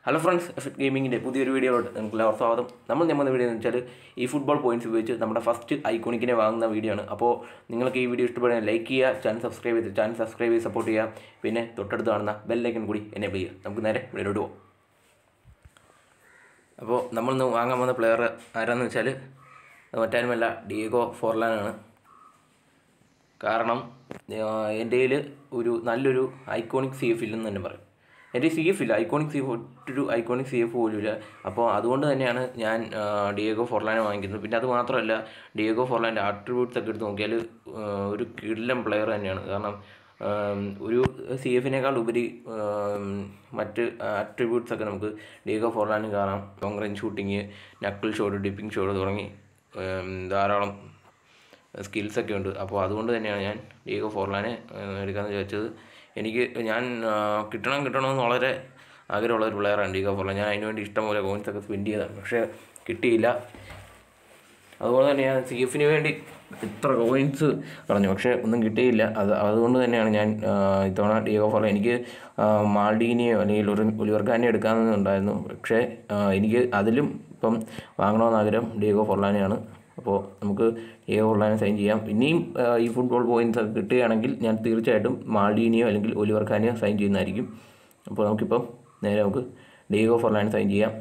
hello friends effect ഗെയിമിങ്ങിൻ്റെ പുതിയൊരു വീഡിയോയിലോട്ട് നിങ്ങൾക്ക് എല്ലാവർക്കും സ്വാഗതം നമ്മൾ ഞാൻ വന്ന വീഡിയോ എന്ന് വെച്ചാൽ ഈ ഫുട്ബോൾ പോയിന്റ്സ് ഉപയോഗിച്ച് നമ്മുടെ ഫസ്റ്റ് ഐക്കോണിക്കിനെ വാങ്ങുന്ന വീഡിയോ ആണ് അപ്പോൾ നിങ്ങൾക്ക് ഈ വീഡിയോ ഇഷ്ടപ്പെടുന്ന ലൈക്ക് ചെയ്യുക ചാനൽ സബ്സ്ക്രൈബ് ചെയ്ത് ചാനൽ സബ്സ്ക്രൈബ് ചെയ്ത് സപ്പോർട്ട് ചെയ്യുക പിന്നെ തൊട്ടടുത്ത് കാണുന്ന ബെല്ലൈക്കൺ കൂടി എനേബിൾ ചെയ്യുക നമുക്ക് നേരെ വീഡിയോയിലോട്ട് പോകാം അപ്പോൾ നമ്മളിന്ന് വാങ്ങാൻ വന്ന പ്ലെയർ ആരാന്ന് വെച്ചാൽ മറ്റാരുമല്ല ഡിയേഗോ ഫോർലാനാണ് കാരണം എൻ്റെ കയ്യിൽ ഒരു നല്ലൊരു ഐക്കോണിക് സി എഫ് ഇല്ലെന്ന് തന്നെ പറയും എൻ്റെ സി എഫ് ഇല്ല ഐക്കോണിക് സി എഫ് ഒറ്റൊരു ഐക്കോണിക് സി എഫ് പോലും ഇല്ല അപ്പോൾ അതുകൊണ്ട് തന്നെയാണ് ഞാൻ ആ, ഡിയേഗോ ഫോർലാനെ വാങ്ങിക്കുന്നത് പിന്നെ അത് മാത്രമല്ല ഡിയേഗോ ഫോർലാൻ്റെ ആട്രിബ്യൂട്ട്സ് ഒക്കെ എടുത്ത് നോക്കിയാൽ ആ, ഒരു കിടിലം പ്ലെയർ തന്നെയാണ് കാരണം ആം, ഒരു സി എഫിനേക്കാൾ ഉപരി ആം, മറ്റ് ആട്രിബ്യൂട്ട്സ് ഒക്കെ നമുക്ക് ഡിയേഗോ ഫോർലാനിൽ കാണാം long range shooting knuckle shot dipping shot തുടങ്ങി ആം, ധാരാളം സ്കിൽസ് ഒക്കെ ഉണ്ട് അപ്പോൾ അതുകൊണ്ട് തന്നെയാണ് ഞാൻ ഡിയേഗോ ഫോർലാനെ ഏഹ്, എടുക്കാമെന്ന് ചോദിച്ചത് എനിക്ക് ഞാൻ ആ, കിട്ടണം കിട്ടണമെന്ന് വളരെ ആഗ്രഹമുള്ള ഒരു പ്ലെയറാണ് ഡിയേഗോ ഫോർലാൻ ഞാൻ അതിന് വേണ്ടി ഇഷ്ടംപോലെ കോയിൻസ് ഒക്കെ സ്പെൻഡ് ചെയ്തതാണ് പക്ഷേ കിട്ടിയില്ല അതുപോലെ തന്നെ ഞാൻ സി എഫിന് വേണ്ടി ഇത്ര കോയിൻസ് കളഞ്ഞു പക്ഷേ ഒന്നും കിട്ടിയില്ല അത് അതുകൊണ്ട് തന്നെയാണ് ഞാൻ ആ, ഇത്തവണ ഡിയോഗ ഫോർല എനിക്ക് ആ, മാൾഡീനിയോ അല്ലെങ്കിൽ ഒരു ഒലിവർഗാനിയോ എടുക്കാമെന്നുണ്ടായിരുന്നു പക്ഷേ ആ, എനിക്ക് അതിലും ഇപ്പം വാങ്ങണമെന്ന് ആഗ്രഹം ഡിയോഗോ ഫോർലാനെയാണ് അപ്പോൾ നമുക്ക് ഡിയോഗോ ഫോർലാനെ സൈൻ ചെയ്യാം ഇനിയും ആ, ഈ ഫുട്ബോൾ പോയിൻറ്റ്സ് ഒക്കെ കിട്ടുകയാണെങ്കിൽ ഞാൻ തീർച്ചയായിട്ടും മാൾഡീനിയോ അല്ലെങ്കിൽ ഒലിവർഗാനിയോ സൈൻ ചെയ്യുന്നതായിരിക്കും അപ്പോൾ നമുക്കിപ്പം നേരെ നമുക്ക് ഡിയോഗോ ഫോർലാനെ സൈൻ ചെയ്യാം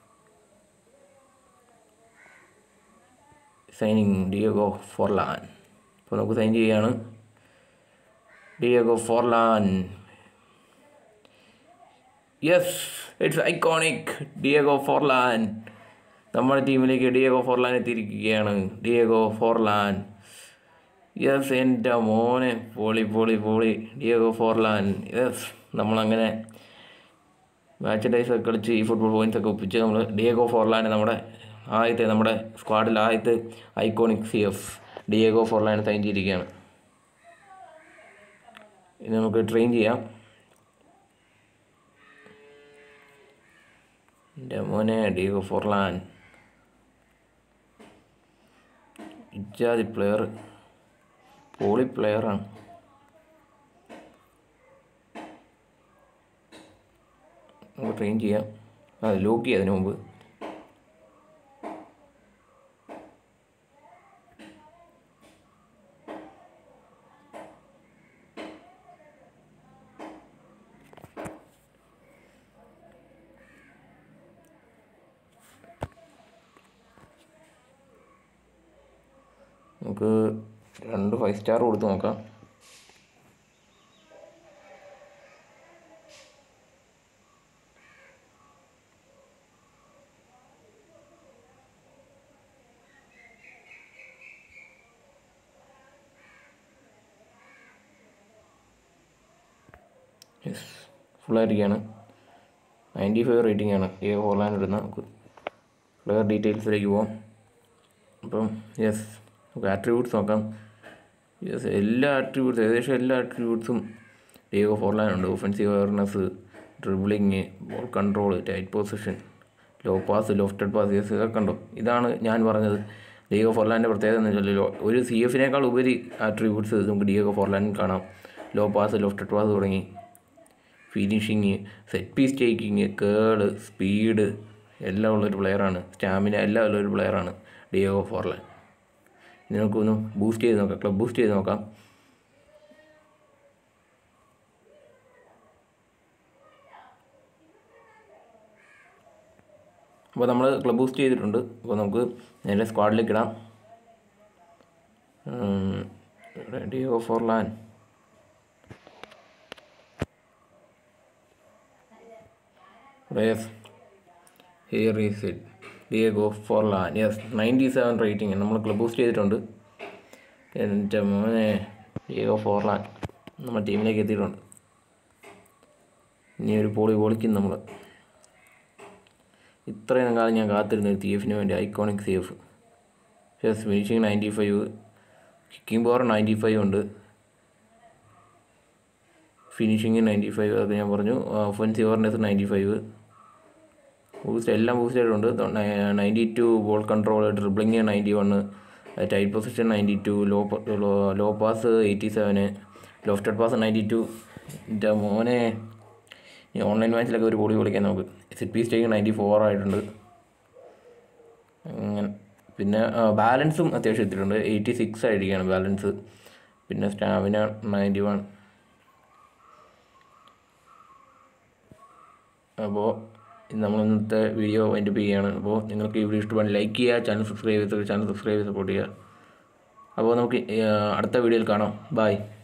സൈനിങ് ഡിയോഗോ ഫോർലാൻ അപ്പോൾ നമുക്ക് സൈൻ ചെയ്യുകയാണ് Diogo Forlan yes it's iconic Diogo Forlan നമ്മുടെ ടീമിലേക്ക് ഡിയോഗോ ഫോർലാൻ എത്തിയിരിക്കുകയാണ് ഡിയോഗോ ഫോർലാൻ യെസ് എൻ്റെ മോനെ poly poly poly Diogo Forlan yes നമ്മളങ്ങനെ മാച്ച് ഡേയ്സ് ഒക്കെ കളിച്ച് ഈ ഫുട്ബോൾ പോയിന്റ്സ് ഒക്കെ ഒപ്പിച്ച് നമ്മൾ ഡിയേഗോ ഫോർലാനെ നമ്മുടെ ആദ്യത്തെ നമ്മുടെ സ്ക്വാഡിൽ ആദ്യത്തെ ഐക്കോണിക് സി എഫ് ഡിയേഗോ ഫോർലാനെ സൈൻ ചെയ്തിരിക്കുകയാണ് ഇനി നമുക്ക് ട്രെയിൻ ചെയ്യാം എൻ്റെ മോനെ ഡിയേഗോ ഫോർലാൻ ഇജാതി പ്ലെയർ പോളി പ്ലെയറാണ് നമുക്ക് ട്രെയിൻ ചെയ്യാം അത് ലോക്ക് ചെയ്യാം അതിന് മുമ്പ് നമുക്ക് രണ്ട് ഫൈവ് സ്റ്റാർ കൊടുത്ത് നോക്കാം യെസ് ഫുള്ളായിരിക്കുകയാണ് നയൻറ്റി ഫൈവ് റേറ്റിംഗ് ആണ് ഈ ഓർലാൻഡ് ഇടുന്ന നമുക്ക് പ്ലെയർ ഡീറ്റെയിൽസിലേക്ക് പോവാം അപ്പം യെസ് നമുക്ക് ആട്രിബ്യൂട്ട്സ് നോക്കാം യെസ് എല്ലാ ആട്രിബ്യൂട്ട്സും ഏകദേശം എല്ലാ ആട്രിബ്യൂട്ട്സും ഡിയോഗോ ഫോർലാൻ ഉണ്ട് offensive awareness dribbling ball control tight possession low pass lofted pass yes ഇതൊക്കെ ഉണ്ടോ ഇതാണ് ഞാൻ പറഞ്ഞത് ഡിയോഗോ ഫോർലാൻ്റെ പ്രത്യേകത എന്ന് വെച്ചാൽ ലോ- ഒരു സി എഫിനേക്കാൾ ഉപരി ആട്രിബ്യൂട്ട്സ് നമുക്ക് ഡിയോഗോ ഫോർലാനിൽ കാണാം ലോ പാസ് ലോഫ്റ്റഡ് പാസ് തുടങ്ങി finishing set piece taking curl speed എല്ലാം ഉള്ളൊരു പ്ലെയറാണ് സ്റ്റാമിന എല്ലാം ഉള്ളൊരു പ്ലെയറാണ് ഡിയോഗോ ഫോർലാൻ ഇനി നമുക്കൊന്ന് ബൂസ്റ്റ് ചെയ്ത് നോക്കാം ക്ലബ് ബൂസ്റ്റ് ചെയ്ത് നോക്കാം അപ്പോൾ നമ്മൾ ക്ലബ് ബൂസ്റ്റ് ചെയ്തിട്ടുണ്ട് അപ്പോൾ നമുക്ക് നേരെ സ്ക്വാഡിലേക്ക് ഇടാം Diego Forlan yes here is it Diego Forlan yes ninety seven rating നമ്മൾ ക്ലബ് ബൂസ്റ്റ് ചെയ്തിട്ടുണ്ട് എൻ്റെ മോനെ ഡിയേഗോ ഫോർലാൻ നമ്മുടെ ടീമിലേക്ക് എത്തിയിട്ടുണ്ട് ഇനി ഒരു പോളി പൊളിക്കും നമ്മൾ ഇത്രയും കാലം ഞാൻ കാത്തിരുന്ന ഒരു സി എഫിന് വേണ്ടി iconic C F yes finishing ninety five kicking power ninety five ഉണ്ട് ഫിനിഷിങ് നയൻറ്റി ഫൈവ് അത് ഞാൻ പറഞ്ഞു offensive awareness ninety five boost എല്ലാം ബൂസ്റ്റ് ആയിട്ടുണ്ട് ninety two ball control dribbling ninety one tight possession ninety two low low pass eighty seven lofted pass ninety two എൻ്റെ മോനെ ഈ online മാച്ചിലൊക്കെ ഒരു പൊളി പൊളിക്കാൻ നമുക്ക് സെറ്റ് പി സ്റ്റേക്ക് നയൻറ്റി ഫോർ ആയിട്ടുണ്ട് അങ്ങനെ പിന്നെ ബാലൻസും അത്യാവശ്യം എത്തിയിട്ടുണ്ട് എയ്റ്റി സിക്സ് ആയിരിക്കുകയാണ് ബാലൻസ് പിന്നെ സ്റ്റാമിന നയൻറ്റി വൺ അപ്പോൾ നമ്മൾ ഇന്നത്തെ വീഡിയോ വൈൻഡ് അപ്പ് ചെയ്യുകയാണ് അപ്പോൾ നിങ്ങൾക്ക് ഈ വീഡിയോ ഇഷ്ടപ്പെടുന്ന ലൈക്ക് ചെയ്യുക ചാനൽ സബ്സ്ക്രൈബ് ചെയ്ത് ചാനൽ സബ്സ്ക്രൈബ് ചെയ്ത് സപ്പോർട്ട് ചെയ്യുക അപ്പോൾ നമുക്ക് ഏഹ്, അടുത്ത വീഡിയോയിൽ കാണാം ബൈ